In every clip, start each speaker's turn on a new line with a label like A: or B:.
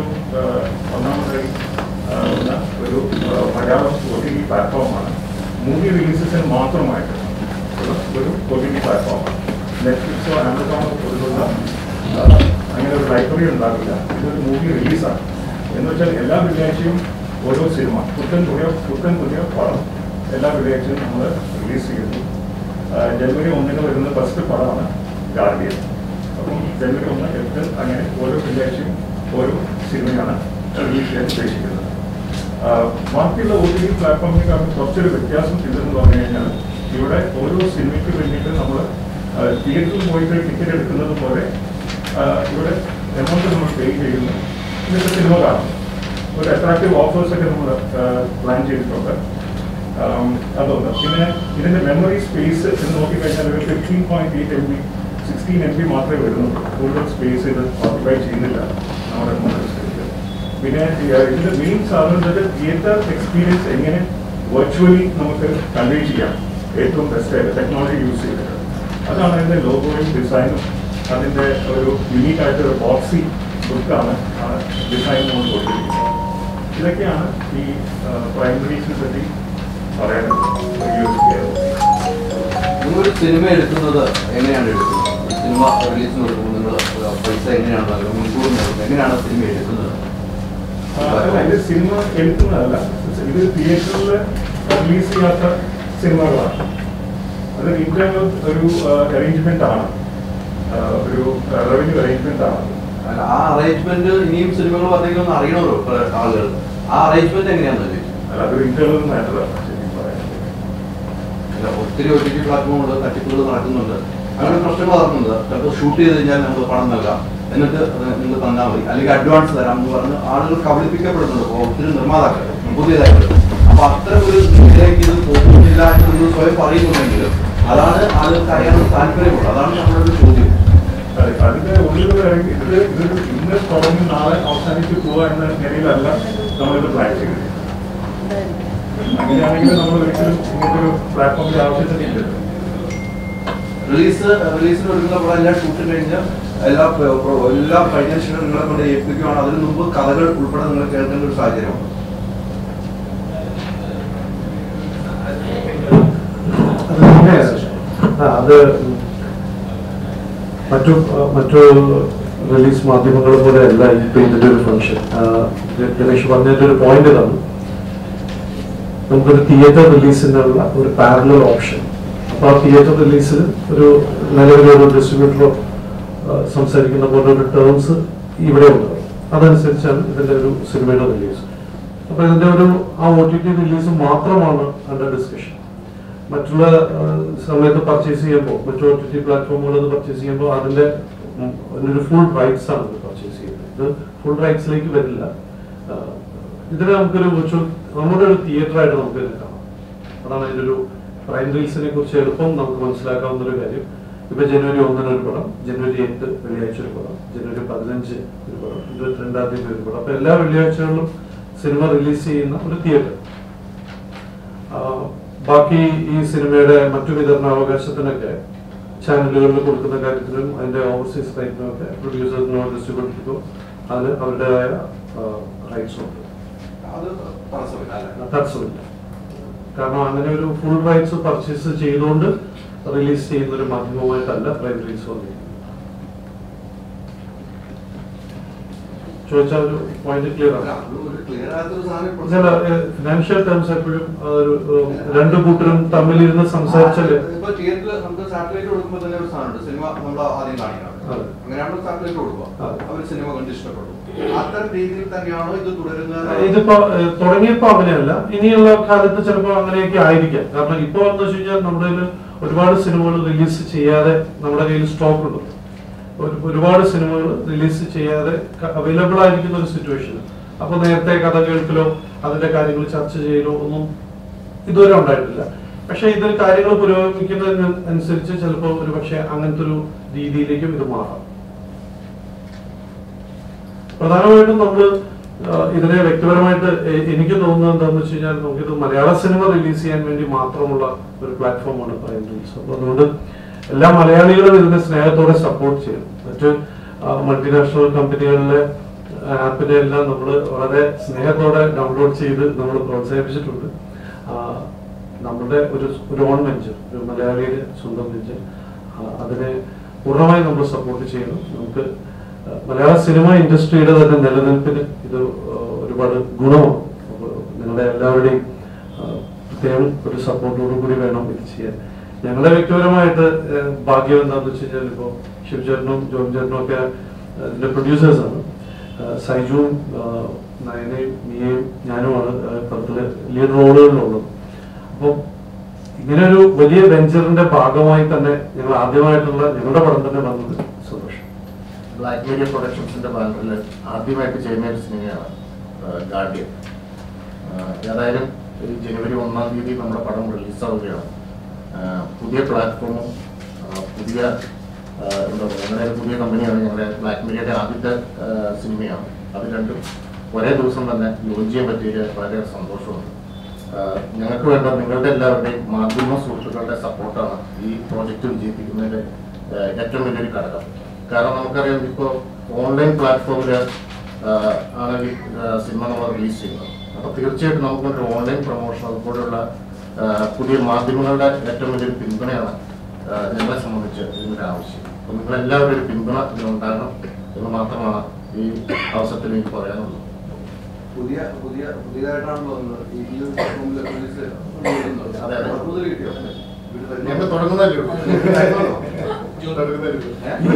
A: ആ, ഒന്നാമതായി ആ, ഉള്ള ഒരു ആ, മലയാളം ഒ ടി ടി പ്ലാറ്റ്ഫോമാണ് മൂവി റിലീസസിന് മാത്രമായിട്ട് ഉള്ള ഒരു ഒ ടി ടി പ്ലാറ്റ്ഫോമാണ് നെറ്റ്ഫ്ലിക്സോ ആമസോണോ പോലുള്ള ആ, അങ്ങനെ ഒരു ലൈബ്രറി ഉണ്ടാവില്ല ഇതൊരു മൂവി റിലീസാണ് എന്ന് വെച്ചാൽ എല്ലാ വെള്ളിയാഴ്ചയും ഓരോ സിനിമ പുത്തൻ പുതിയ പുത്തൻ പുതിയ പടം എല്ലാ വെള്ളിയാഴ്ചയും നമ്മൾ റിലീസ് ചെയ്യുന്നു ആ, ജനുവരി ഒന്നിന് വരുന്ന ഫസ്റ്റ് പടമാണ് ഗാർഡിയൻ അപ്പം ജനുവരി ഒന്ന് എട്ട് അങ്ങനെ ഓരോ വെള്ളിയാഴ്ചയും ഓരോ സിനിമയാണ് റിലീസ് ചെയ്യാൻ ഉദ്ദേശിക്കുന്നത് ആ, ബാക്കിയുള്ള ഒ ടി ടി പ്ലാറ്റ്ഫോമിനെക്കാളും കുറച്ചൊരു വ്യത്യാസം ഇതെന്ന് പറഞ്ഞു കഴിഞ്ഞാൽ ഇവിടെ ഓരോ സിനിമയ്ക്ക് വേണ്ടിയിട്ട് നമ്മൾ തിയേറ്ററിൽ പോയിട്ട് ടിക്കറ്റ് എടുക്കുന്നത് പോലെ ആ, ഇവിടെ എമൗണ്ട് നമ്മൾ പേ ചെയ്യുന്നു എന്നിട്ട് സിനിമ കാണും ഒരു അട്രാക്റ്റീവ് ഓഫേഴ്സ് ഒക്കെ നമ്മൾ പ്ലാൻ ചെയ്തിട്ടുണ്ട് ആം, അതൊന്ന് പിന്നെ ഇതിന്റെ മെമ്മറി സ്പേസ് എന്ന് നോക്കിക്കഴിഞ്ഞാൽ ഒരു fifteen point eight M B sixteen M B മാത്രമേ വരുന്നുള്ളൂ കൂടുതൽ സ്പേസ് ഇത് ഓക്യുപ്പൈ ചെയ്യുന്നില്ല നമ്മുടെ മെമ്മറി സ്പേസ് പിന്നെ ഈ, ആ, ഇതിന്റെ മെയിൻ സാധനം തിയേറ്റർ എക്സ്പീരിയൻസ് എങ്ങനെ വെർച്വലി നമുക്ക് കൺവേ ചെയ്യാം ഏറ്റവും ബെസ്റ്റ് ആയിട്ട് ടെക്നോളജി യൂസ് ചെയ്തിട്ട് അതാണ് അതിന്റെ ലോഗോയും ഡിസൈനും അതിന്റെ ഒരു യുണീക്ക് ആയിട്ട് ഒരു ബോക്സി ലുക്കാണ് ഡിസൈൻ കൊണ്ട് കൊടുത്തിരിക്കുന്നത് ഇതൊക്കെയാണ് ഈ പ്രൈമറീസിനെ പറ്റി പറയാനുള്ളത്
B: നിങ്ങളൊരു സിനിമ എടുക്കുന്നത് എങ്ങനെയാണ് എടുക്കുന്നത് സിനിമ റിലീസിന് കൊടുക്കുമ്പോൾ നിങ്ങൾ പൈസ എങ്ങനെയാണ് നൽകുന്നത് മുൻകൂർ നൽകുന്നത് എങ്ങനെയാണ് സിനിമ എടുക്കുന്നത്
A: അല്ല ഇത് സിനിമ എടുക്കുന്നതല്ല ഇത് തിയേറ്ററിൽ റിലീസ് ചെയ്യാത്ത സിനിമകളാണ് അത് ഇന്റേണൽ ഒരു അറേഞ്ച്മെന്റ് ആണ് ആ, ഒരു റവന്യൂ അറേഞ്ച്മെന്റ് ആണ്
B: അല്ല, ആ അറേഞ്ച്മെന്റ് ഇനിയും സിനിമകൾ വന്നെങ്കിലും അറിയണമല്ലോ ഇപ്പൊ ആളുകൾ ആ അറേഞ്ച്മെന്റ് എങ്ങനെയാണെന്ന് ചോദിച്ചു
A: അല്ല അതൊരു ഇന്റേണൽ മാറ്ററാണ് ശരിക്കും പറയാൻ
B: അല്ല, ഒത്തിരി ഒ ടി ടി പ്ലാറ്റ്ഫോമുകൾ തട്ടിപ്പുകൾ നടക്കുന്നുണ്ട് അങ്ങനെ പ്രശ്നങ്ങൾ നടക്കുന്നുണ്ട് ചിലപ്പോൾ ഷൂട്ട് ചെയ്ത് കഴിഞ്ഞാൽ നമുക്ക് പണം നൽകാം എന്നിട്ട് അത് നിങ്ങൾ തന്നാൽ മതി അല്ലെങ്കിൽ അഡ്വാൻസ് തരാം എന്ന് പറഞ്ഞ് ആളുകൾ കബളിപ്പിക്കപ്പെടുന്നുണ്ട് ഇപ്പോൾ ഒത്തിരി നിർമ്മാതാക്കൾ പുതിയതായിട്ട് അപ്പൊ അത്തരം ഒരു ഇതിലേക്ക് ഇത് പോകുന്നില്ല എന്ന് നിങ്ങൾ സ്വയം പറയുന്നുണ്ടെങ്കിലും അതാണ് ആളുകൾക്ക് അറിയാനുള്ള താല്പര്യമുള്ളത് അതാണ് നമ്മുടെ ഒരു ചോദ്യം
A: അതെ, അതിന്റെ ഉള്ളിൽ ഇറങ്ങി ഇത് ഇതൊരു ഇന്ന് തുടങ്ങി നാളെ അവസാനിച്ച് പോവുക എന്ന നിലയിലല്ല നമ്മളിത് പ്ലാൻ ചെയ്തത് അങ്ങനെയാണെങ്കിൽ നമ്മൾ ഒരിക്കലും ഇങ്ങനത്തെ ഒരു പ്ലാറ്റ്ഫോമിന്റെ ആവശ്യത്തിനില്ല
B: റിലീസ് റിലീസിന് ഒരുങ്ങുന്ന പടം എല്ലാം ഷൂട്ട് കഴിഞ്ഞ് എല്ലാ പ്ര- പ്ര- എല്ലാ ഫൈനാൻഷ്യലും നിങ്ങളെ കൊണ്ട് ഏൽപ്പിക്കുകയാണ് അതിന് മുമ്പ് കഥകൾ ഉൾപ്പെടെ നിങ്ങൾ കേൾക്കേണ്ട ഒരു സാഹചര്യമാണ്
C: അത് പിന്നെ, ആ, അത് മറ്റു മറ്റു റിലീസ് മാധ്യമങ്ങൾ പോലെ അല്ല ഇപ്പൊ ഇതിന്റെ ഒരു ഫംഗ്ഷൻ ഗണേഷ് പറഞ്ഞതിന്റെ ഒരു പോയിന്റ് ഇതാണ് നമുക്കൊരു തിയേറ്റർ റിലീസിനുള്ള ഒരു പാരലൽ ഓപ്ഷൻ അപ്പൊ ആ തിയേറ്റർ റിലീസിൽ ഒരു നിലവിലൊരു ഡിസ്ട്രിബ്യൂട്ടറോ സംസാരിക്കുന്ന പോലെ ഒരു ടേംസ് ഇവിടെ ഉണ്ട് അതനുസരിച്ചാണ് ഇതിന്റെ ഒരു സിനിമയുടെ റിലീസ് അപ്പൊ ഇതിന്റെ ഒരു ആ ഒ ടി ടി റിലീസ് മാത്രമാണ് അണ്ടർ ഡിസ്കഷൻ മറ്റുള്ള ആ, സമയത്ത് പർച്ചേസ് ചെയ്യുമ്പോൾ മറ്റു ഒ ടി ടി പ്ലാറ്റ്ഫോമുകളിൽ നിന്ന് പർച്ചേസ് ചെയ്യുമ്പോൾ അതിന്റെ ഉം, അതിനൊരു ഫുൾ റൈറ്റ്സ് ആണ് ഇത് പർച്ചേസ് ചെയ്യുന്നത് ഇത് ഫുൾ റൈറ്റ്സിലേക്ക് വരില്ല ആ, ഇതിനെ നമുക്കൊരു വിർച്വൽ നമ്മുടെ ഒരു തിയേറ്റർ ആയിട്ട് നമുക്ക് ഇതിനെ കാണാം അതാണ് അതിന്റെ ഒരു പ്രൈം റീൽസിനെ കുറിച്ച് എളുപ്പം നമുക്ക് മനസ്സിലാക്കാവുന്ന ഒരു കാര്യം ഇപ്പൊ ജനുവരി ഒന്നിന് ഒരു പടം ജനുവരി എട്ട് വെള്ളിയാഴ്ച ഒരു പടം ജനുവരി പതിനഞ്ച് ഒരു പടം ഇരുപത്തിരണ്ടാം തീയതി ഒരു പടം അപ്പൊ എല്ലാ വെള്ളിയാഴ്ചകളിലും സിനിമ റിലീസ് ചെയ്യുന്ന ഒരു തിയേറ്റർ ആ, ബാക്കി ഈ സിനിമയുടെ മറ്റു വിതരണാവകാശത്തിനൊക്കെ ചാനലുകളിൽ കൊടുക്കുന്ന കാര്യത്തിലും അതിന്റെ ഓവർസീസ് റൈറ്റിനും ഒക്കെ പ്രൊഡ്യൂസറിനോ ഡിസ്ട്രിബ്യൂട്ടർക്കോ അതിന് അവരുടേതായ റൈറ്റ്സ് ഉണ്ട്
B: അത് തടസ്സമില്ല അല്ലേ
C: തടസ്സമില്ല കാരണം അങ്ങനെ ഒരു ഫുൾ റൈറ്റ്സ് പർച്ചേസ് ചെയ്തുകൊണ്ട് റിലീസ് ചെയ്യുന്ന ഒരു മാധ്യമമായിട്ടല്ല പ്രൈം റിലീസ് വന്നിരിക്കുന്നത് ചോദിച്ചാൽ ഒരു പോയിന്റ് ക്ലിയർ
B: അല്ല,
C: ആണ്
B: അത് ഒരു ക്ലിയർ ആകാത്തൊരു സാധനം ഇപ്പോൾ-
C: ചില ഫിനാൻഷ്യൽ ടേംസ് എപ്പോഴും അതൊരു ഏഹ്, രണ്ടു കൂട്ടരും തമ്മിലിരുന്ന് സംസാരിച്ചാല്
B: ഇപ്പൊ തിയേറ്ററിൽ നമുക്ക് സാറ്റലൈറ്റ് കൊടുക്കുമ്പോൾ തന്നെ ഒരു സാധനമുണ്ട് സിനിമ നമ്മൾ ആദ്യം കാണിക്കണം
C: അതെ.
B: അങ്ങനെയാണല്ലോ സാറ്റലൈറ്റ് കൊടുക്കുക
C: അതെ.
B: അവർ സിനിമ കണ്ട് ഇഷ്ടപ്പെടും അത്തരം രീതിയിൽ തന്നെയാണോ ഇത് തുടരുന്നത്
C: ഇതിപ്പോ ഏഹ്, തുടങ്ങിയപ്പോ അങ്ങനെയല്ല ഇനിയുള്ള കാലത്ത് ചിലപ്പോൾ അങ്ങനെയൊക്കെ ആയിരിക്കാം കാരണം ഇപ്പോ എന്ന് വെച്ച് കഴിഞ്ഞാൽ നമ്മുടെ കയ്യില് ഒരുപാട് സിനിമകൾ റിലീസ് ചെയ്യാതെ നമ്മുടെ കയ്യിൽ സ്റ്റോക്ക് ഉണ്ട് ഒരു- ഒരുപാട് സിനിമകൾ റിലീസ് ചെയ്യാതെ അവൈലബിൾ ആയിരിക്കുന്ന ഒരു സിറ്റുവേഷൻ അപ്പൊ നേരത്തെ കഥ കേൾക്കലോ അതിന്റെ കാര്യങ്ങൾ ചർച്ച ചെയ്യലോ ഒന്നും ഇതുവരെ ഉണ്ടായിട്ടില്ല പക്ഷെ ഇതിൽ കാര്യങ്ങൾ പുരോഗമിക്കുന്നതിന് അനുസരിച്ച് ചിലപ്പോൾ ഒരു പക്ഷെ അങ്ങനത്തെ ഒരു രീതിയിലേക്കും ഇത് മാറാം പ്രധാനമായിട്ടും നമ്മൾ ഇതിനെ വ്യക്തിപരമായിട്ട് എ- എനിക്ക് തോന്നുന്നത് എന്താണെന്ന് വെച്ച് കഴിഞ്ഞാൽ നമുക്കിത് മലയാള സിനിമ റിലീസ് ചെയ്യാൻ വേണ്ടി മാത്രമുള്ള ഒരു പ്ലാറ്റ്ഫോമാണ് പ്രൈം റിലീസ് അപ്പൊ അതുകൊണ്ട് എല്ലാ മലയാളികളും ഇതിനെ സ്നേഹത്തോടെ സപ്പോർട്ട് ചെയ്യും മറ്റ് മൾട്ടിനാഷണൽ കമ്പനികളിലെ ആപ്പിനെ എല്ലാം നമ്മൾ വളരെ സ്നേഹത്തോടെ ഡൗൺലോഡ് ചെയ്ത് നമ്മൾ പ്രോത്സാഹിപ്പിച്ചിട്ടുണ്ട് ആ, നമ്മുടെ ഒരു ഒരു ഓൺ വെഞ്ചർ ഒരു മലയാളിയുടെ സ്വന്തം വെഞ്ചർ അതിനെ പൂർണ്ണമായി നമ്മൾ സപ്പോർട്ട് ചെയ്യണം നമുക്ക് ആ, മലയാള സിനിമ ഇൻഡസ്ട്രിയുടെ തന്നെ നിലനിൽപ്പിന് ഇത് ആ, ഒരുപാട് ഗുണമാണ് അപ്പോൾ നിങ്ങളുടെ എല്ലാവരുടെയും ആ, പ്രത്യേകം ഒരു സപ്പോർട്ടോടു കൂടി വേണം ഇത് ചെയ്യാൻ ഞങ്ങളുടെ വ്യക്തിപരമായിട്ട് ഏഹ്, ഭാഗ്യം എന്താണെന്ന് വെച്ച് കഴിഞ്ഞാൽ ഇപ്പോൾ ശിവചേട്ടനും ജോൺ ചേട്ടനും ഒക്കെ ഏഹ്, ഇതിന്റെ പ്രൊഡ്യൂസേഴ്സാണ് സൈജുവും ഏഹ്, നയനയും മിയയും ഞാനുമാണ് ഏഹ്, പടത്തിലെ ലീഡ് റോളുകളിലുള്ളത് അപ്പോൾ ഇങ്ങനെ ഒരു വലിയ വെഞ്ചറിന്റെ ഭാഗമായി തന്നെ ഞങ്ങൾ ആദ്യമായിട്ടുള്ള ഞങ്ങളുടെ പടം തന്നെ വന്നത് സന്തോഷം
D: ബ്ലാക്ക് മീഡിയ പ്രൊഡക്ഷൻസിന്റെ ബാനറിൽ ആദ്യമായിട്ട് ചെയ്യുന്ന ഒരു സിനിമയാണ് ഗാർഡിയൻ ഏതായാലും ഈ ജനുവരി ഒന്നാം തീയതി നമ്മുടെ പടം റിലീസാവുകയാണ് ആ, പുതിയ പ്ലാറ്റ്ഫോമും ആ, പുതിയ ആ, എന്താ പറയുക ഞങ്ങളുടെ ഒരു പുതിയ കമ്പനിയാണ് ഞങ്ങളുടെ ബ്ലാക്ക് മീഡിയയുടെ ആദ്യത്തെ ആ, സിനിമയാണ് അത് രണ്ടും ഒരേ ദിവസം തന്നെ ലോഞ്ച് ചെയ്യാൻ പറ്റിയ വളരെ സന്തോഷമുണ്ട് ആ, ഞങ്ങൾക്ക് വേണ്ട നിങ്ങളുടെ എല്ലാവരുടെയും മാധ്യമ സുഹൃത്തുക്കളുടെ സപ്പോർട്ടാണ് ഈ പ്രോജക്റ്റ് വിജയിപ്പിക്കുന്നതിന്റെ ആ, ഏറ്റവും വലിയൊരു ഘടകം കാരണം നമുക്കറിയാം ഇപ്പോൾ ഓൺലൈൻ പ്ലാറ്റ്ഫോമിൽ ആണെങ്കിൽ ആ, സിനിമ നമ്മൾ റിലീസ് ചെയ്യുന്നത് അപ്പോൾ തീർച്ചയായിട്ടും നമുക്കൊരു ഓൺലൈൻ പ്രൊമോഷൻ അതുപോലെയുള്ള ആ, പുതിയ മാധ്യമങ്ങളുടെ ഏറ്റവും വലിയൊരു പിന്തുണയാണ് ആ, ഞങ്ങളെ സംബന്ധിച്ച് ഇതിനൊരു ആവശ്യം അപ്പോൾ നിങ്ങളെല്ലാവരും ഒരു പിന്തുണ ഇതിനുണ്ടാകണം എന്ന് മാത്രമാണ് ഈ അവസരത്തിൽ എനിക്ക് പറയാനുള്ളത്
B: പുതിയ പുതിയ പുതിയതായിട്ടാണല്ലോ വന്നത് ഈ ഈ ഒരു പ്ലാറ്റ്ഫോമിൽ റിലീസ് ചെയ്യുന്നത്.
D: അതെ, അതെ.
B: കൂടുതൽ കിട്ടിയോ
D: ഞങ്ങൾ തുടങ്ങുന്നതല്ലേ ഉള്ളൂ. തുടങ്ങുന്നതല്ലേ ഉള്ളൂ.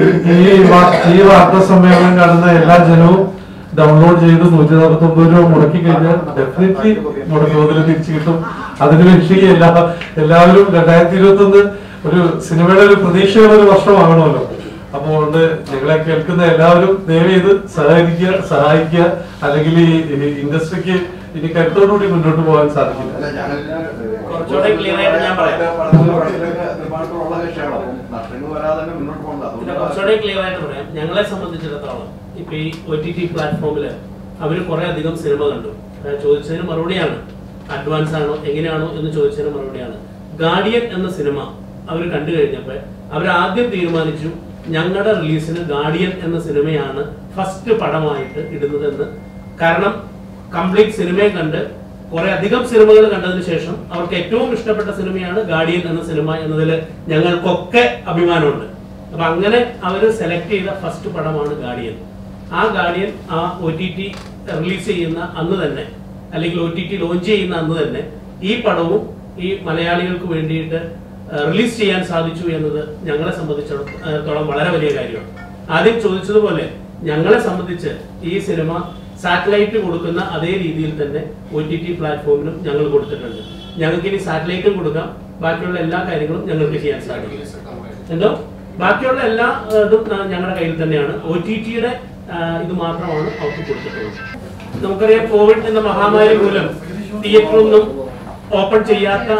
C: ഈ വാ- ഈ വാർത്താ സമ്മേളനം കാണുന്ന എല്ലാ ജനവും ഡൗൺലോഡ് ചെയ്ത് നൂറ്റി നാൽപ്പത്തി ഒമ്പത് രൂപ മുടക്കി കഴിഞ്ഞാൽ ഡെഫിനറ്റ്ലി മുടക്കുമതിൽ തിരിച്ചു കിട്ടും അതിന് വേണ്ടി എല്ലാ എല്ലാവരും രണ്ടായിരത്തി ഇരുപത്തി ഒന്ന് ഒരു സിനിമയുടെ ഒരു പ്രതീക്ഷയുള്ള ഒരു വർഷമാകണമല്ലോ അപ്പോൾ അതുകൊണ്ട് ഞങ്ങളെ കേൾക്കുന്ന എല്ലാവരും ദയവ് ചെയ്ത് സഹകരിക്കുക സഹായിക്കുക അല്ലെങ്കിൽ ഈ ഇൻഡസ്ട്രിക്ക് ഇനി കരുത്തോടുകൂടി മുന്നോട്ട് പോകാൻ സാധിക്കില്ല
B: അല്ല, ഞാനിതിന്
E: കുറച്ചുകൂടെ clear ആയിട്ട് ഞാൻ പറയാം.
B: പടത്തിലെ- പടത്തിലേക്ക് നിർമ്മാണത്തിലുള്ള വിഷയമാണ്. അപ്പം നഷ്ടങ്ങൾ വരാതെ തന്നെ മുന്നോട്ട് പോകണ്ട
E: പിന്നെ
B: അതുകൊണ്ട്
E: കുറച്ചുകൂടെ ക്ലിയർ ആയിട്ട് പറയാം ഞങ്ങളെ സംബന്ധിച്ചിടത്തോളം ഇപ്പൊ ഈ ഒ ടി ടി പ്ലാറ്റ്ഫോമില് അവര് കുറെ അധികം സിനിമ കണ്ടു ഞാൻ ചോദിച്ചതിന് മറുപടിയാണ് അഡ്വാൻസ് ആണോ എങ്ങനെയാണോ എന്ന് ചോദിച്ചതിന് മറുപടിയാണ് ഗാർഡിയൻ എന്ന സിനിമ അവർ കണ്ടു കഴിഞ്ഞപ്പോൾ അവർ ആദ്യം തീരുമാനിച്ചു ഞങ്ങളുടെ റിലീസിന് ഗാർഡിയൻ എന്ന സിനിമയാണ് ഫസ്റ്റ് പടമായിട്ട് ഇടുന്നതെന്ന് കാരണം കംപ്ലീറ്റ് സിനിമയെ കണ്ട് കുറെ അധികം സിനിമകൾ കണ്ടതിന് ശേഷം അവർക്ക് ഏറ്റവും ഇഷ്ടപ്പെട്ട സിനിമയാണ് ഗാർഡിയൻ എന്ന സിനിമ എന്നതിൽ ഞങ്ങൾക്കൊക്കെ അഭിമാനമുണ്ട് അപ്പൊ അങ്ങനെ അവർ സെലക്ട് ചെയ്ത ഫസ്റ്റ് പടമാണ് ഗാർഡിയൻ ആ ഗാർഡിയൻ ആ ഒ ടി ടി റിലീസ് ചെയ്യുന്ന അന്ന് തന്നെ അല്ലെങ്കിൽ ഒ ടി ടി ലോഞ്ച് ചെയ്യുന്ന അന്ന് തന്നെ ഈ പടവും ഈ മലയാളികൾക്ക് വേണ്ടിയിട്ട് റിലീസ് ചെയ്യാൻ സാധിച്ചു എന്നത് ഞങ്ങളെ സംബന്ധിച്ചിടത്തോളം വളരെ വലിയ കാര്യമാണ് ആദ്യം ചോദിച്ചതുപോലെ ഞങ്ങളെ സംബന്ധിച്ച് ഈ സിനിമ സാറ്റലൈറ്റ് കൊടുക്കുന്ന അതേ രീതിയിൽ തന്നെ ഒ ടി ടി പ്ലാറ്റ്ഫോമിലും ഞങ്ങൾ കൊടുത്തിട്ടുണ്ട് ഞങ്ങൾക്ക് ഇനി സാറ്റലൈറ്റും കൊടുക്കാം ബാക്കിയുള്ള എല്ലാ കാര്യങ്ങളും ഞങ്ങൾക്ക് ചെയ്യാൻ സാധിക്കും എന്തോ ബാക്കിയുള്ള എല്ലാ ഏഹ്, ഇതും ന- ഞങ്ങളുടെ കയ്യിൽ തന്നെയാണ് ഒ ടി ടിയുടെ ഇത് മാത്രമാണ് അവർക്ക് കൊടുത്തിട്ടുള്ളത് നമുക്കറിയാം കോവിഡ് എന്ന മഹാമാരി മൂലം തിയേറ്ററൊന്നും ഓപ്പൺ ചെയ്യാത്ത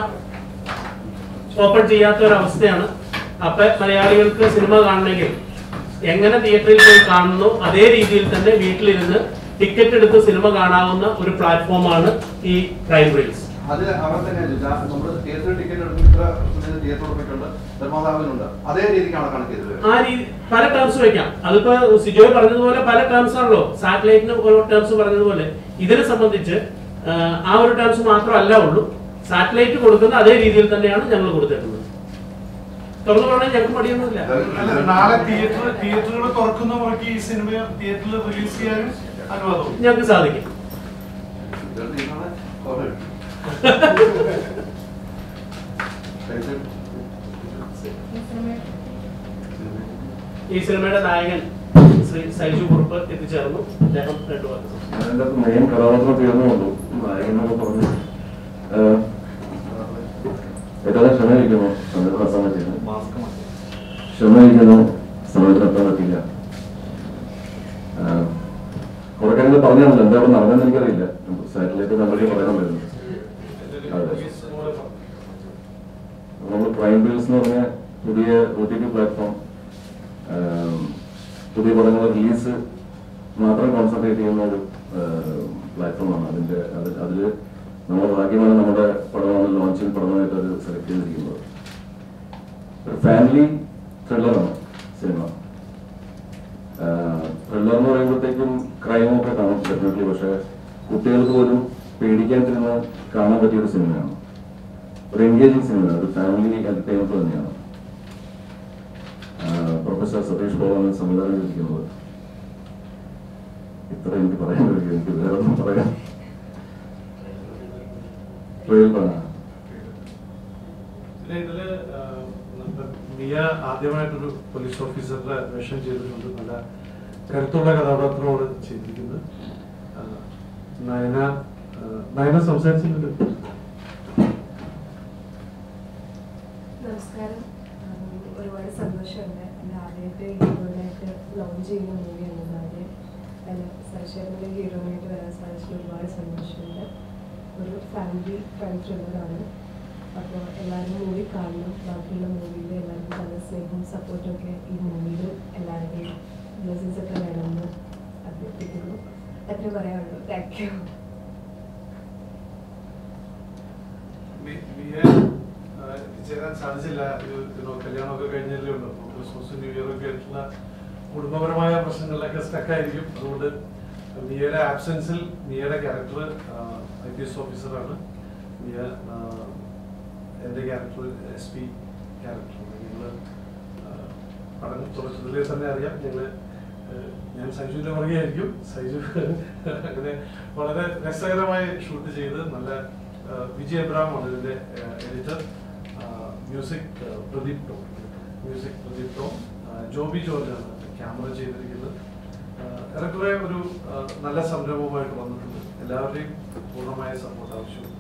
E: ഓപ്പൺ ചെയ്യാത്ത ഒരു അവസ്ഥയാണ് അപ്പൊ മലയാളികൾക്ക് സിനിമ കാണണമെങ്കിൽ എങ്ങനെ തിയേറ്ററിൽ പോയി കാണുന്നു അതേ രീതിയിൽ തന്നെ വീട്ടിലിരുന്ന് ടിക്കറ്റ് എടുത്ത് സിനിമ കാണാവുന്ന ഒരു പ്ലാറ്റ്ഫോമാണ് ഈ പ്രൈം റീൽസ്
B: അത് അവർ തന്നെ നമ്മൾ തിയേറ്റർ ടിക്കറ്റ് എടുത്ത് ഇത്ര തിയേറ്റർ ഉറപ്പിട്ടുണ്ട് നിർമ്മാതാവിനുണ്ട് അതേ രീതിക്കാണ് കണക്ക് ചെയ്തത്
E: ആ രീതി പല ടേംസ് വെക്കാം അതിപ്പോ സിജോയ് പറഞ്ഞതുപോലെ പല ടേംസ് ആണല്ലോ സാറ്റലൈറ്റിന് ഓരോ ടേംസ് പറഞ്ഞതുപോലെ ഇതിനെ സംബന്ധിച്ച് ആ, ആ ഒരു ടേംസ് മാത്രമല്ല ഉള്ളൂ സാറ്റലൈറ്റ് കൊടുക്കുന്ന അതേ രീതിയിൽ തന്നെയാണ് ഞങ്ങൾ കൊടുത്തിട്ടുള്ളത് തുറന്നു പറഞ്ഞാൽ ഞങ്ങൾക്ക് മടിയൊന്നുമില്ല
F: അല്ല, നാളെ തിയേറ്റർ തിയേറ്ററുകൾ തുറക്കുന്ന മുറയ്ക്ക് ഈ സിനിമ തിയേറ്ററിൽ റിലീസ് ചെയ്യാനും അനുവാദവും
E: ഞങ്ങൾക്ക് സാധിക്കും
B: ഇതൊരു തീരുമാനം കോടതി.
E: ഈ സിനിമയുടെ നായകൻ ശ്രീ സൈജു കുറുപ്പ് എത്തിച്ചേർന്നു അദ്ദേഹം രണ്ടു വാക്ക് സംസാരിക്കും.
G: അതിൻ്റെ മെയിൻ കഥാപാത്രം തീർന്നുകൊണ്ടു നായകനൊക്കെ പറഞ്ഞു ഏഹ്, ഏറ്റവും ക്ഷമയിരിക്കുന്നു സമയത്ത് നടത്താൻ പറ്റില്ല ക്ഷമയിരിക്കുന്നു സമയത്ത് നടത്താൻ പറ്റില്ല ഏഹ്, കുറെ കാര്യങ്ങൾ പറഞ്ഞാണല്ലോ എന്താ അവിടെ നടന്നെന്ന് എനിക്കറിയില്ല സാറ്റലൈറ്റ് കമ്പനി പറയാൻ വരുന്നു അതെ നമ്മൾ പ്രൈം ബിൽസ് എന്ന് പറഞ്ഞ പുതിയ ഒ ടി ടി പ്ലാറ്റ്ഫോം പുതിയ പടങ്ങൾ റിലീസ് മാത്രം കോൺസെൻട്രേറ്റ് ചെയ്യുന്ന ഒരു പ്ലാറ്റ്ഫോമാണ് അതിന്റെ അത് അതിൽ നമ്മൾ ഭാഗ്യമാണ് നമ്മുടെ പടമാണ് ലോഞ്ചിങ് പടമായിട്ട് അത് സെലക്ട് ചെയ്തിരിക്കുന്നത് ഒരു ഫാമിലി ത്രില്ലറാണ് സിനിമ ത്രില്ലർ എന്ന് പറയുമ്പോഴത്തേക്കും ക്രൈമും ഒക്കെ കാണും ഡെഫിനറ്റ്ലി പക്ഷേ കുട്ടികൾക്ക് പോലും പേടിക്കാണ്ടിരുന്ന് കാണാൻ പറ്റിയ ഒരു സിനിമയാണ് ഒരു എൻഗേജിങ് സിനിമയാണ് ഒരു ഫാമിലി എന്റർടൈൻമെന്റ് തന്നെയാണ് ആഹ് പ്രൊഫസർ സതീഷ് ബാബാണ് സംവിധാനം ചെയ്തിരിക്കുന്നത് ഇത്ര എനിക്ക് പറയാൻ കഴിയും എനിക്ക് വേറെ ഒന്നും പറയാം ട്രെയിൽ പറയാം
C: പിന്നെ ഇതില് ആ, നമ്മുടെ മിയ ആദ്യമായിട്ടൊരു പോലീസ് ഓഫീസറുടെ വേഷം ചെയ്തിട്ടുണ്ട് നല്ല കരുത്തുള്ള കഥാപാത്രമാണ് ചെയ്തിരിക്കുന്നത് ആ, നയന ആ, നയന സംസാരിച്ചിട്ടുണ്ട്
H: നമസ്കാരം ഉം, ഒരുപാട് സന്തോഷമുണ്ട് എൻ്റെ ആദ്യമായിട്ട് ഹീറോയിനായിട്ട് ലോഞ്ച് ചെയ്യുന്ന മൂവിയാണ് ആദ്യം അതിൽ സശേഖരൻ്റെ ഹീറോയിനായിട്ട് വരാൻ സാധിച്ചതിൽ ഒരുപാട് സന്തോഷമുണ്ട് ഒരു ഫാമിലി ക്രൈം ത്രില്ലറാണ് അപ്പോൾ എല്ലാവരും മൂവി കാണണം ബാക്കിയുള്ള മൂവിയിൽ എല്ലാവർക്കും നല്ല സ്നേഹവും സപ്പോർട്ടും ഒക്കെ ഈ മൂവിയിൽ എല്ലാവരുടെയും ബ്ലെസ്സിങ്സ് ഒക്കെ വേണമെന്ന് അഭ്യർത്ഥിക്കുന്നു അത്രേ പറയാനുള്ളൂ താങ്ക് യു
C: മി- മിയ ആ, എത്തിച്ചേരാൻ സാധിച്ചില്ല ഒരു you know, കല്യാണമൊക്കെ കഴിഞ്ഞല്ലേ ഉള്ളൂ അപ്പോൾ ക്രിസ്മസ് ന്യൂ ഇയർ ഒക്കെ ആയിട്ടുള്ള കുടുംബപരമായ പ്രശ്നങ്ങളിലൊക്കെ സ്റ്റക്കായിരിക്കും അതുകൊണ്ട് മിയയുടെ ആബ്സെൻസിൽ മിയയുടെ ക്യാരക്ടർ ഐ പി എസ് ഓഫീസറാണ് മിയ ആ, എൻ്റെ ക്യാരക്ടർ എസ് പി ക്യാരക്ടറാണ് ഞങ്ങൾ പഠനം തുടക്കത്തിലേ തന്നെ അറിയാം ഞങ്ങൾ ഞാൻ സൈജുവിൻ്റെ പറയുകയായിരിക്കും സൈജു അങ്ങനെ വളരെ രസകരമായി ഷൂട്ട് ചെയ്ത് നല്ല ആ, വിജയ് എബ്രാമാണ് ഇതിൻ്റെ editor music Pradeep Tom music Pradeep Tom ആ, ജോബി ജോർജാണ് ക്യാമറ ചെയ്തിരിക്കുന്നത് ആ, ഏറെക്കുറെ ഒരു ആ, നല്ല സംരംഭമായിട്ട് വന്നിട്ടുണ്ട് എല്ലാവരുടെയും പൂർണ്ണമായ സപ്പോർട്ട് ആവശ്യമുണ്ട്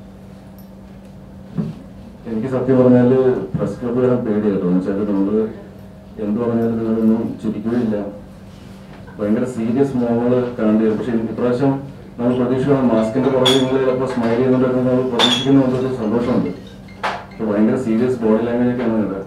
G: എനിക്ക് സത്യം പറഞ്ഞാല് പ്രസ് ക്ലബ്ബ് വരാൻ പേടിയാട്ടോ എന്ന് വെച്ചാൽ നമ്മള് എന്ത് പറഞ്ഞാലും നിങ്ങളൊന്നും ചിരിക്കുകയില്ല ഭയങ്കര സീരിയസ് മോഹങ്ങൾ കാണേണ്ടി വരും പക്ഷെ ഇപ്രാവശ്യം നമ്മൾ പ്രതീക്ഷിക്കണം മാസ്കിന്റെ പുറകെ നിങ്ങൾ ചിലപ്പോൾ സ്മൈൽ ചെയ്യുന്നുണ്ടെന്ന് നമ്മൾ പ്രതീക്ഷിക്കുന്നുണ്ടൊരു സന്തോഷമുണ്ട് പക്ഷെ ഭയങ്കര സീരിയസ് ബോഡി ലാംഗ്വേജ് ഒക്കെയാണ് ഇവിടെ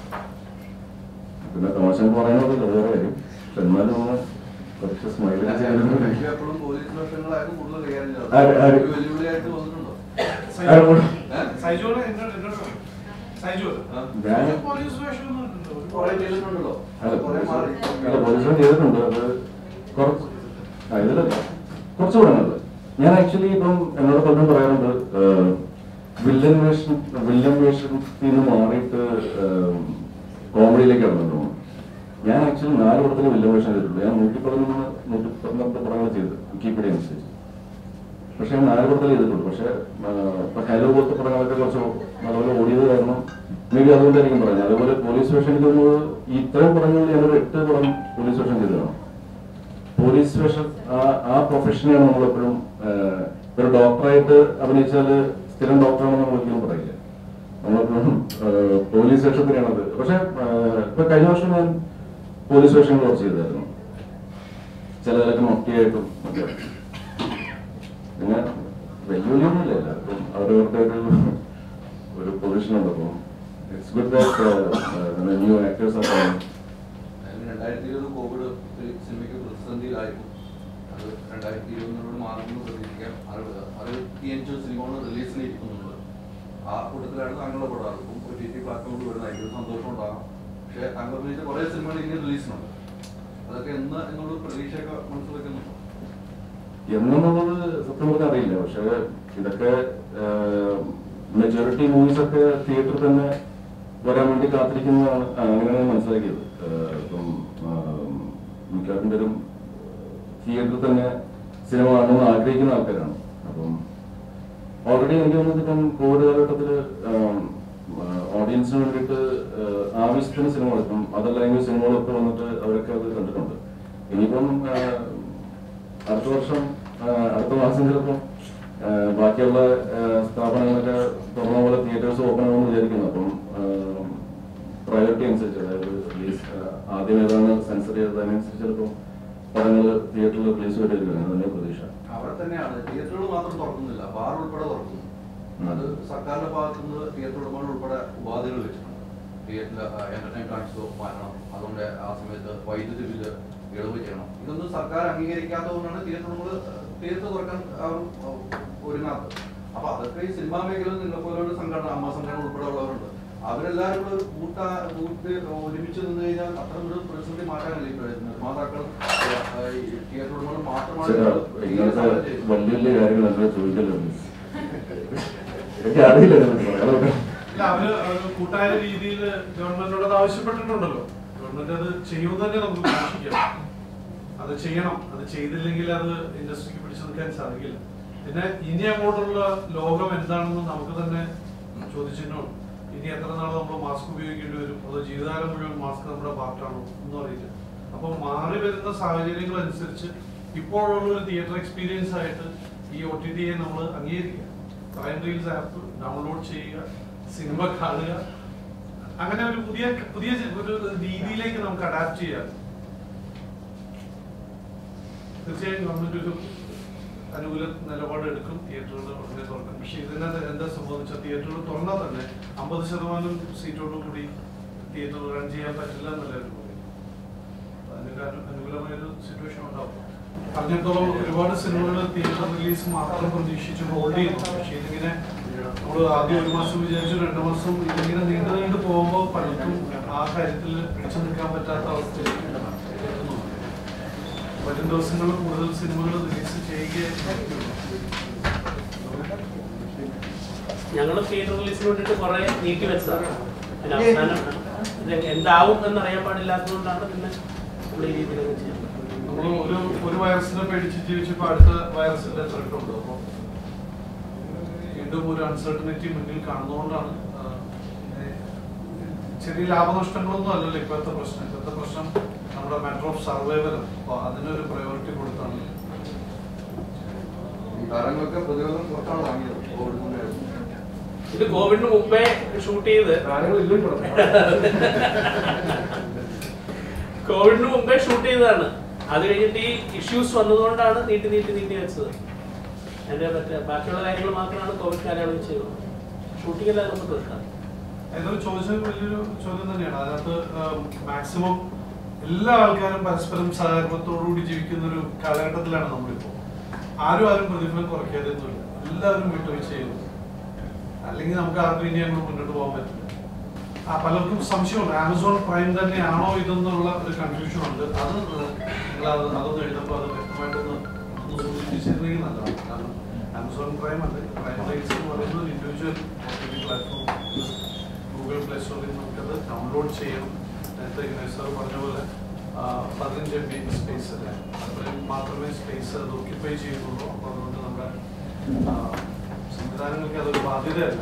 G: പിന്നെ തമാശ പറയാനുള്ളത് വേറെ കാര്യം പക്ഷെ എന്നാലും നമ്മൾ കുറച്ച് സ്മൈൽ ചെയ്യുന്നുണ്ട്
B: എപ്പോഴും പോലീസ് വേഷങ്ങളായിരുന്നു കൂടുതൽ കൈകാര്യം
G: ആര്- ആര്?
B: ഒരു വെല്ലുവിളിയായിട്ട് വന്നിട്ടുണ്ടോ
C: സൈജു-
B: ഏ?
C: സൈജുവിനെ എന്നോട് എന്നോട് പറയും. സൈജു
B: ആ.
G: ഞാൻ
C: പോലീസ് വേഷമൊന്നും ഇല്ലല്ലോ.
B: കുറെ ചെയ്തിട്ടുണ്ടല്ലോ
G: അല്ല
B: കുറെ മാറി
G: അല്ല പോലീസും ചെയ്തിട്ടുണ്ട് അത് കുറച്ച് ആ ഇതിലല്ല കുറച്ച് പടങ്ങളിൽ ഞാൻ ആക്ച്വലി ഇപ്പം എന്നോട് പലരും പറയാറുണ്ട് വില്ലൻ വേഷം വില്ലൻ വേഷത്തിൽ നിന്ന് മാറിയിട്ട് കോമഡിയിലേക്ക് ഇറങ്ങുന്നു ഞാൻ ആക്ച്വലി നാല് പടത്തിന് വില്ലൻ വേഷം ചെയ്തിട്ടുണ്ട് ഞാൻ നൂറ്റി പതിനൊന്ന് നൂറ്റി പതിനൊന്ന് പടങ്ങൾ ചെയ്ത് കീപ്പിടെ അനുസരിച്ച് പക്ഷെ ഞാൻ നാല് പടത്തിൽ ചെയ്തിട്ടുണ്ട് പക്ഷെ ഇപ്പൊ ഹലോ പോലത്തെ പടങ്ങളൊക്കെ കുറച്ച് നല്ലപോലെ ഓടിയത് കാരണം മേ ബി അതുകൊണ്ടായിരിക്കും പറഞ്ഞത് അതുപോലെ പോലീസ് സ്റ്റേഷൻ എനിക്ക് തോന്നുന്നത് ഈ ഇത്രയും പടങ്ങളിൽ ഞാനൊരു എട്ട് പടം പോലീസ് സ്റ്റേഷൻ ചെയ്തതാണ് പോലീസ് സ്റ്റേഷൻ ആ ആ പ്രൊഫഷനെയാണ് നമ്മളെപ്പോഴും ആഹ്, ഒരു ഡോക്ടറായിട്ട് അഭിനയിച്ചാൽ സ്ഥിരം ഡോക്ടറാണെന്ന് നമ്മൾ ഒരിക്കലും പറയില്ല നമ്മളെപ്പോഴും ആഹ്, പോലീസ് സ്റ്റേഷത്തിനാണത് പക്ഷെ ആഹ്, ഇപ്പൊ കഴിഞ്ഞ വർഷം ഞാൻ പോലീസ് സ്റ്റേഷനിൽ കുറച്ച് ചെയ്തായിരുന്നു ചിലതിലൊക്കെ മൊട്ടിയായിട്ടും ഒക്കെ പിന്നെ വെല്ലുവിളിയൊന്നുമില്ല എല്ലാവർക്കും അവരവരുടെ ഒരു ഒരു പൊസിഷൻ ഉണ്ട് അപ്പം it's good that new actors are
B: രണ്ടായിരത്തി ഇരുപത് കോവിഡ് ഒരു സിനിമയ്ക്ക് പ്രതിസന്ധിയിലായിരുന്നു അത് രണ്ടായിരത്തി ഇരുപതിനോട് മാറുമെന്ന് പ്രതീക്ഷിക്കാം അറുപത് അറുപത്തിയഞ്ച് സിനിമകൾ റിലീസിന് ഇരിക്കുന്നുണ്ട് ആ കൂട്ടത്തിലാണ് താങ്കളുടെ പടം അതിപ്പം ഒ ടി ടി പ്ലാറ്റ്ഫോമിൽ വരുന്നത് അതിൻ്റെ ഒരു സന്തോഷം ഉണ്ടാകാം പക്ഷേ താങ്കൾ അഭിനയിച്ച കുറേ സിനിമകൾ ഇനി റിലീസിനുണ്ട് അതൊക്കെ എന്ന് എന്നുള്ള പ്രതീക്ഷയൊക്കെ മനസ്സിൽ വെക്കുന്നുണ്ടോ
G: എന്നുള്ളത് സത്യം പറഞ്ഞാൽ അറിയില്ല പക്ഷെ ഇതൊക്കെ മെജോറിറ്റി മൂവീസ് ഒക്കെ തിയേറ്ററിൽ തന്നെ വരാൻ വേണ്ടി കാത്തിരിക്കുന്നതാണ് ആ, അങ്ങനെയാണ് ഞാൻ മനസ്സിലാക്കിയത് ആഹ് ഇപ്പം ആം, മിക്കവാറും പേരും തിയേറ്ററിൽ തന്നെ സിനിമ കാണണമെന്ന് ആഗ്രഹിക്കുന്ന ആൾക്കാരാണ് അപ്പം ഓൾറെഡി എനിക്ക് തോന്നുന്നത് ഇപ്പം കോവിഡ് കാലഘട്ടത്തിൽ ഓഡിയൻസിന് വേണ്ടിയിട്ട് ആഹ്, ആവശ്യത്തിന് സിനിമകൾ ഇപ്പം അതർ ലാംഗ്വേജ് സിനിമകളൊക്കെ വന്നിട്ട് അവരൊക്കെ അത് കണ്ടിട്ടുണ്ട് ഇനിയിപ്പം ആഹ്, അടുത്ത വർഷം ആഹ്, അടുത്ത മാസം ചിലപ്പം ആഹ്, ബാക്കിയുള്ള ആഹ്, സ്ഥാപനങ്ങളൊക്കെ തുറന്ന പോലെ തിയേറ്റേഴ്സ് ഓപ്പൺ ആകുമെന്ന് വിചാരിക്കുന്നു അപ്പം പ്രയോറിറ്റി അനുസരിച്ച് അതായത് റിലീസ് ആദ്യം ഏതാണ് സെൻസർ ചെയ്തത് അതിനനുസരിച്ച് ചിലപ്പം പടങ്ങൾ തിയേറ്ററിൽ റിലീസ് വരെയായിരിക്കും അങ്ങനെ തന്നെ പ്രതീക്ഷ
B: അവിടെ തന്നെയാണ് തിയേറ്ററുകൾ മാത്രം തുറക്കുന്നില്ല ബാർ ഉൾപ്പെടെ തുറക്കുന്നു അത് സർക്കാരിന്റെ ഭാഗത്തു നിന്ന് തിയേറ്റർ ഉടമകൾ ഉൾപ്പെടെ ഉപാധികൾ വെച്ചിട്ടുണ്ട് തിയേറ്ററിൽ എന്റർടൈൻ കാണിച്ചോ മാറ്റണം അതുകൊണ്ട് ആ സമയത്ത് വൈദ്യുതി ബില്ല് ഇളവ് ചെയ്യണം ഇതൊന്നും സർക്കാർ അംഗീകരിക്കാത്തതുകൊണ്ടാണ് തിയേറ്റർ ഉടമകൾ തിയേറ്റർ തുറക്കാൻ അവർ ഒരുങ്ങാത്തത് അപ്പൊ അതൊക്കെ ഈ സിനിമാ മേഖലയിൽ നിങ്ങളെ പോലെ ഒരു സംഘടന അമ്മ സംഘടന ഉൾപ്പെടെ ഉള്ളവരുണ്ട് അവരെല്ലാവരും കൂടെ ഒരു കൂട്ട കൂട്ട് ഒരുമിച്ച് നിന്ന് കഴിഞ്ഞാൽ അത്ര ഒരു പ്രതിസന്ധി മാറ്റാനല്ലേ ഈ പ്രയത്നം നിർമ്മാതാക്കൾ തിയേറ്റർ ഉടമകൾ മാത്രമാണ്
G: ചില
B: ഇത്
G: ഇങ്ങനത്തെ
B: സമരം ചെയ്യുന്നത്.
G: വലിയ വലിയ കാര്യങ്ങൾ എന്നോട് ചോദിക്കല്ലോ എനിക്ക് അറിയില്ല ഇതിനെപ്പറ്റി പറയാനൊക്കെ
F: ഇല്ല, അവര് അവര് കൂട്ടായ രീതിയിൽ ഗവൺമെന്റിനോട് അത് ആവശ്യപ്പെട്ടിട്ടുണ്ടല്ലോ ഗവൺമെന്റ് അത് ചെയ്യുമെന്ന് തന്നെ നമുക്ക് പ്രതീക്ഷിക്കാം അത് ചെയ്യണം അത് ചെയ്തില്ലെങ്കിൽ അത് ഇൻഡസ്ട്രിക്ക് പിടിച്ചു നിൽക്കാൻ സാധിക്കില്ല പിന്നെ ഇനി അങ്ങോട്ടുള്ള ലോകം എന്താണെന്ന് നമുക്ക് തന്നെ ചോദിച്ചിട്ടുണ്ട് ഇനി എത്ര നാൾ നമ്മൾ മാസ്ക് ഉപയോഗിക്കേണ്ടി വരും അതോ ജീവിതകാലം മുഴുവൻ മാസ്ക് നമ്മുടെ പാർട്ടാണോ ഒന്നും അറിയില്ല അപ്പൊ മാറി വരുന്ന സാഹചര്യങ്ങൾ അനുസരിച്ച് ഇപ്പോഴുള്ള ഒരു തിയേറ്റർ എക്സ്പീരിയൻസ് ആയിട്ട് ഈ ഒ ടി ടിയെ നമ്മൾ അംഗീകരിക്കുക പ്രൈം റീൽസ് ആപ്പ് ഡൗൺലോഡ് ചെയ്യുക സിനിമ കാണുക അങ്ങനെ ഒരു പുതിയ പുതിയ ഒരു രീതിയിലേക്ക് നമുക്ക് അഡാപ്റ്റ് ചെയ്യാം തീർച്ചയായും ഗവൺമെന്റ് ഒരു അനുകൂല നിലപാട് എടുക്കും തിയേറ്ററുകൾ ഉടനെ തുറക്കും പക്ഷെ ഇതിനകത്ത് എന്താ സംഭവിച്ചാൽ തിയേറ്ററുകൾ തുറന്നാൽ തന്നെ അമ്പത് ശതമാനം സീറ്റോട് കൂടി തിയേറ്റർ റൺ ചെയ്യാൻ പറ്റില്ല എന്നുള്ളൊരു അതിന് അനു- അനുകൂലമായൊരു സിറ്റുവേഷൻ ഉണ്ടാവും പറഞ്ഞിടത്തോളം ഒരുപാട് സിനിമകൾ തിയേറ്റർ റിലീസ് മാത്രം പ്രതീക്ഷിച്ച് ഹോൾഡ് ചെയ്യുന്നു പക്ഷെ ഇതിങ്ങനെ നമ്മൾ ആദ്യം ഒരു മാസം വിചാരിച്ചു രണ്ട് മാസം ഇതിങ്ങനെ നീണ്ടു നീണ്ടു പോകുമ്പോൾ പലർക്കും ആ കാര്യത്തിൽ പിടിച്ചു നിൽക്കാൻ പറ്റാത്ത അവസ്ഥയിലേക്ക് എത്തുന്നു വരും ദിവസങ്ങളിൽ കൂടുതൽ സിനിമകൾ റിലീസ് ചെയ്യുകയായിരിക്കും
E: ഞങ്ങൾ തിയേറ്റർ റിലീസിന് വേണ്ടിയിട്ട് കുറെ നീട്ടി വെച്ചതാണ് അതിന് അവസാനം ഇത് എന്താവും എന്നറിയാൻ പാടില്ലാത്തതുകൊണ്ടാണ് പിന്നെ നമ്മൾ ഈ രീതിയിലൊക്കെ ചെയ്യുന്നത്
F: നമ്മൾ ഒരു ഒരു വൈറസിനെ പേടിച്ച് ജീവിച്ചപ്പോ അടുത്ത വൈറസിന്റെ ത്രെട്ട് ഉണ്ട് അപ്പൊ വീണ്ടും ഒരു അൺസർട്ടനിറ്റി മുന്നിൽ കാണുന്നതുകൊണ്ടാണ് ആ, ഇങ്ങനെ ചെറിയ ലാഭനഷ്ടങ്ങളൊന്നും അല്ലല്ലോ ഇപ്പോഴത്തെ പ്രശ്നം ഇപ്പോഴത്തെ പ്രശ്നം നമ്മുടെ മാറ്റർ ഓഫ് സർവൈവൽ അപ്പൊ അതിനൊരു പ്രയോറിറ്റി കൊടുത്താണ്
B: ഈ താരങ്ങളൊക്കെ പ്രതിരോധം പുറത്താണ് വാങ്ങിയത് കോവിഡിന്റെ
E: ഇത് കോവിഡിന് മുമ്പേ ഷൂട്ട് ചെയ്ത് കോവിഡിന് മുമ്പേ ഷൂട്ട് ചെയ്തതാണ് അത് കഴിഞ്ഞിട്ട് ഈ ഇഷ്യൂസ് വന്നതുകൊണ്ടാണ് നീട്ടി നീട്ടി നീട്ടി വെച്ചത് അതിന്റെ മറ്റേ ബാക്കിയുള്ള കാര്യങ്ങൾ മാത്രമാണ് കോവിഡ് കാലയളവിൽ ചെയ്തത് ഷൂട്ടിംഗ് എല്ലാം നമുക്ക് തീർക്കാം
F: എന്നൊരു ചോദിച്ചത് വലിയൊരു ചോദ്യം തന്നെയാണ് അതിനകത്ത് മാക്സിമം എല്ലാ ആൾക്കാരും പരസ്പരം സഹകരണത്തോടുകൂടി ജീവിക്കുന്ന ഒരു കാലഘട്ടത്തിലാണ് നമ്മളിപ്പോ ആരും ആരും പ്രതിഫലം കുറയ്ക്കാതെ ഒന്നുമില്ല എല്ലാവരും വിട്ടുവീഴ്ച ചെയ്യുന്നു അല്ലെങ്കിൽ നമുക്ക് ആർക്കും ഇനി അങ്ങോട്ട് മുന്നോട്ട് പോകാൻ പറ്റില്ല ആ പലർക്കും സംശയമുണ്ട് ആമസോൺ പ്രൈം തന്നെയാണോ ഇതെന്നുള്ള ഒരു കൺഫ്യൂഷൻ ഉണ്ട് അത് നിങ്ങൾ അത് അതൊന്ന് എഴുതുമ്പോൾ അത് വ്യക്തമായിട്ടൊന്ന് ഒന്ന് സൂചിപ്പിച്ചിരുന്നെങ്കിൽ നല്ലതാണ് കാരണം ആമസോൺ പ്രൈം അല്ല പ്രൈം റൈറ്റ്സ് എന്ന് പറയുന്നത് ഒരു ഇൻഡിവിജ്വൽ പ്ലാറ്റ്ഫോം ഗൂഗിൾ പ്ലേ സ്റ്റോറിൽ നമുക്കത് ഡൗൺലോഡ് ചെയ്യണം നേരത്തെ ഇങ്ങനെ സാർ പറഞ്ഞ പോലെ ആ, പതിനഞ്ച് എം ബി സ്പേസ് അല്ലേ അത്രയും മാത്രമേ സ്പേസ് അത് ഓക്യുപ്പൈ ചെയ്യുന്നുള്ളൂ അപ്പോൾ അതുകൊണ്ട് നമ്മുടെ ആ, സംവിധാനങ്ങൾക്ക് അതൊരു ബാധ്യതയല്ല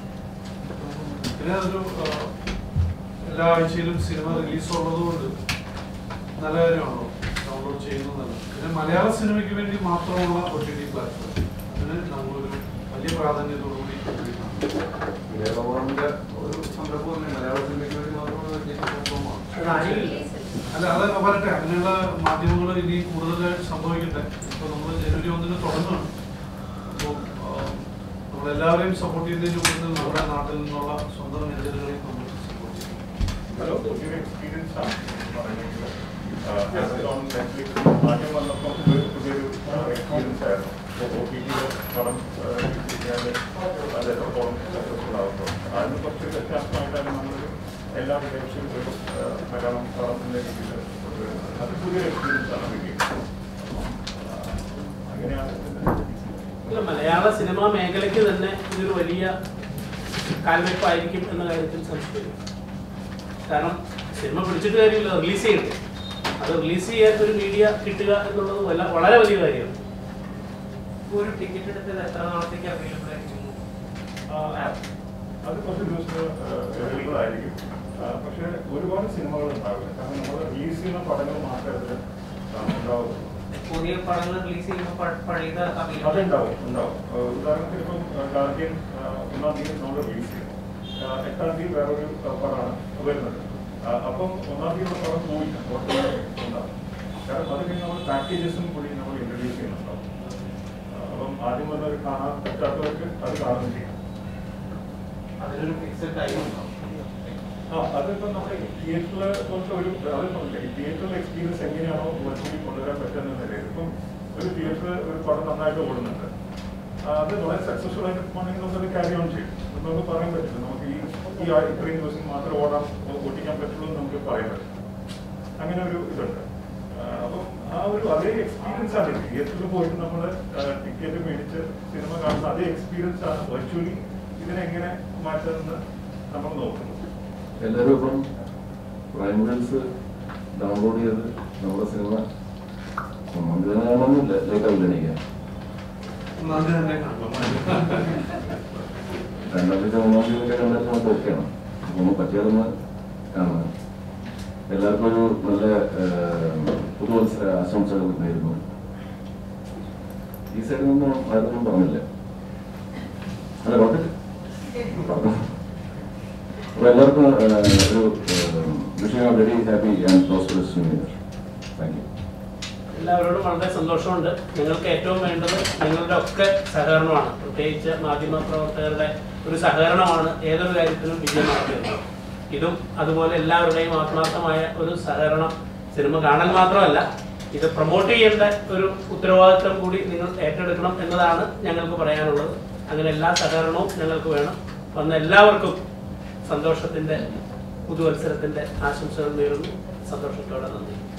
F: പിന്നെ അതൊരു ആ, എല്ലാ ആഴ്ചയിലും സിനിമ റിലീസ് ഉള്ളതുകൊണ്ട് നല്ല കാര്യമാണല്ലോ ഡൗൺലോഡ് ചെയ്യുന്നത് പിന്നെ മലയാള സിനിമയ്ക്ക് വേണ്ടി മാത്രമുള്ള ഒ ടി ടി പ്ലാറ്റ്ഫോം അതിന് നമ്മളൊരു വലിയ പ്രാധാന്യത്തോടുകൂടി ഉപയോഗിക്കണം
B: ദേവഭവന്റെ ഒരു സംരംഭം തന്നെ മലയാള സിനിമയ്ക്ക് വേണ്ടി മാത്രമുള്ള ഒരു digital platform ആണ്.
F: അല്ല അത് വരട്ടെ അങ്ങനെയുള്ള മാധ്യമങ്ങൾ ഇനി കൂടുതലായിട്ട് സംഭവിക്കട്ടെ ഇപ്പൊ നമ്മൾ ജനുവരി ഒന്നിന് തുടങ്ങുകയാണ് അപ്പോൾ നമ്മളെല്ലാവരെയും സപ്പോർട്ട് ചെയ്യുന്നതിന് കൂടുതൽ നമ്മുടെ നാട്ടിൽ നിന്നുള്ള സ്വന്തം എഞ്ചിനുകളെയും നമ്മൾ സപ്പോർട്ട് ചെയ്യും
A: ഹലോ പുതിയൊരു എക്സ്പീരിയൻസ് ആണ് പറയുന്നത് ആമസോൺ നെറ്റ്ഫ്ലിക്സ് ആദ്യം വന്നപ്പോൾ ഒരു പുതിയൊരു എക്സ്പീരിയൻസ് ആയിരുന്നു ഒ ടി ടിയിൽ പടം ചെയ്യാൻ അത് എത്രത്തോളം സക്സസ്ഫുൾ ആകുമ്പോൾ അതിന് കുറച്ച് വ്യത്യാസമായിട്ടാണ് നമ്മളൊരു എല്ലാ വിഷയവും ഒരു ആ, മലയാളം പടത്തിൻ്റെ രീതിയിൽ കൊണ്ടുവരുന്നത് അത് പുതിയൊരു എക്സ്പീരിയൻസ് ആണ് കിട്ടിയത് ആ, അങ്ങനെയാണ് ഇതിൻ്റെ
E: ഇല്ല, മലയാള സിനിമാ മേഖലയ്ക്ക് തന്നെ ഇതൊരു വലിയ കാൽവയ്പായിരിക്കും എന്ന കാര്യത്തിൽ സംശയമില്ല കാരണം സിനിമ പിടിച്ചിട്ട് കാര്യമില്ല റിലീസ് ചെയ്യണ്ടേ അത് റിലീസ് ചെയ്യാൻ ഒരു മീഡിയ കിട്ടുക എന്നുള്ളത് വല്ല- വളരെ വലിയ കാര്യമാണ്
I: ഒരു ടിക്കറ്റ് എടുത്തത് എത്ര നാളത്തേക്ക് അവൈലബിൾ ആയിരിക്കും
A: അത് കുറച്ച് ദിവസം അവൈലബിൾ ആയിരിക്കും ആ, പക്ഷേ ഒരുപാട് സിനിമകൾ ഉണ്ടാവില്ല കാരണം നമ്മൾ റിലീസ് ചെയ്യുന്ന പടങ്ങൾ മാത്രമേ അതിൽ ഉണ്ടാവുള്ളൂ
I: പുതിയ പടങ്ങൾ റിലീസ് ചെയ്യുമ്പോൾ പഴയത് അവൈലബിൾ
A: അതുണ്ടാവും ഉണ്ടാവും ആ, ഉദാഹരണത്തിന് ഇപ്പം ഗാർഡിയൻ ആ, ഒന്നാം തീയതി നമ്മൾ റിലീസ് ചെയ്യും ആ, എട്ടാം തീയതി വേറൊരു ആ, പടമാണ് വരുന്നത് ആ, അപ്പം ഒന്നാം തീയതി പടം പോയില്ല പുറത്ത് ഉണ്ടാവും കാരണം അത് കഴിഞ്ഞ് നമ്മൾ പാക്കേജസും കൂടി നമ്മൾ ഇൻട്രൊഡ്യൂസ് ചെയ്യുന്നുണ്ടാവും ആ, അപ്പം ആദ്യം വന്നവർ കാണാൻ പറ്റാത്തവർക്ക് അത് കാണുകയും ചെയ്യും
I: അതിനൊരു ഫിക്സഡ് ടൈം ഉണ്ടാവും
A: ആ അതിപ്പോ നമ്മുടെ തിയേറ്ററിൽ പോലത്തെ ഒരു അത് പറഞ്ഞില്ലേ ഈ തിയേറ്ററിൽ എക്സ്പീരിയൻസ് എങ്ങനെയാണോ വെർച്വലി കൊണ്ടുവരാൻ പറ്റുന്ന നിലയിൽ ഇപ്പം ഒരു തിയേറ്റർ ഒരു പടം നന്നായിട്ട് ഓടുന്നുണ്ട് ആ, അത് വളരെ സക്സസ്ഫുൾ ആയിട്ട് പോകണമെങ്കിൽ നമുക്കത് ക്യാരി ഓൺ ചെയ്യും അത് നമുക്ക് പറയാൻ പറ്റില്ല നമുക്ക് ഈ ഈ ആ- ഇത്രയും ദിവസം മാത്രം ഓടാൻ ഓടിക്കാൻ പറ്റുള്ളൂ എന്ന് നമുക്ക് പറയാൻ പറ്റില്ല അങ്ങനെ ഒരു ഇതുണ്ട് അപ്പം ആ ഒരു അതേ എക്സ്പീരിയൻസ് ആണ് തിയേറ്ററിൽ പോയിട്ട് നമ്മൾ ടിക്കറ്റ് മേടിച്ച് സിനിമ കാണുന്ന അതേ എക്സ്പീരിയൻസ് ആണ് വെർച്വലി ഇതിനെങ്ങനെ മാറ്റുന്നത് നമ്മൾ നോക്കുന്നത്
G: എല്ലാവരും ഇപ്പം പ്രൈം റീൽസ് ഡൗൺലോഡ് ചെയ്ത് നമ്മുടെ സിനിമ ഒന്നാം തീയതി കാണണമെന്നില്ല ലേറ്റ് ആവില്ല എനിക്ക്
F: ഒന്നാം തീയതി തന്നെ കാണാം
G: രണ്ടാം തീയതി മൂന്നാം തീയതി ഒക്കെ കണ്ടാൽ നമുക്ക് ഓക്കെയാണ് ഒന്ന് പറ്റിയാലൊന്ന് കാണാം എല്ലാവർക്കും ഒരു നല്ല പുതുവത്സര ആശംസകൾ നേരുന്നു ഈ സൈഡിൽ നിന്നും ആരൊന്നും പറഞ്ഞില്ല അല്ല കുഴപ്പമില്ല അപ്പൊ എല്ലാവർക്കും ഏഹ്, ഒരു വിഷയം very happy and prosperous new year thank you
E: എല്ലാവരോടും വളരെ സന്തോഷമുണ്ട് ഞങ്ങൾക്ക് ഏറ്റവും വേണ്ടത് നിങ്ങളുടെ ഒക്കെ സഹകരണമാണ് പ്രത്യേകിച്ച് മാധ്യമ പ്രവർത്തകരുടെ ഒരു സഹകരണമാണ് ഏതൊരു കാര്യത്തിലും വിജയമാക്കുന്നത് ഇതും അതുപോലെ എല്ലാവരുടെയും ആത്മാർത്ഥമായ ഒരു സഹകരണം സിനിമ കാണൽ മാത്രമല്ല ഇത് പ്രൊമോട്ട് ചെയ്യേണ്ട ഒരു ഉത്തരവാദിത്വം കൂടി നിങ്ങൾ ഏറ്റെടുക്കണം എന്നതാണ് ഞങ്ങൾക്ക് പറയാനുള്ളത് അങ്ങനെ എല്ലാ സഹകരണവും ഞങ്ങൾക്ക് വേണം വന്ന എല്ലാവർക്കും സന്തോഷത്തിന്റെ പുതുവത്സരത്തിന്റെ ആശംസകൾ നേരുന്നു സന്തോഷത്തോടെ നന്ദി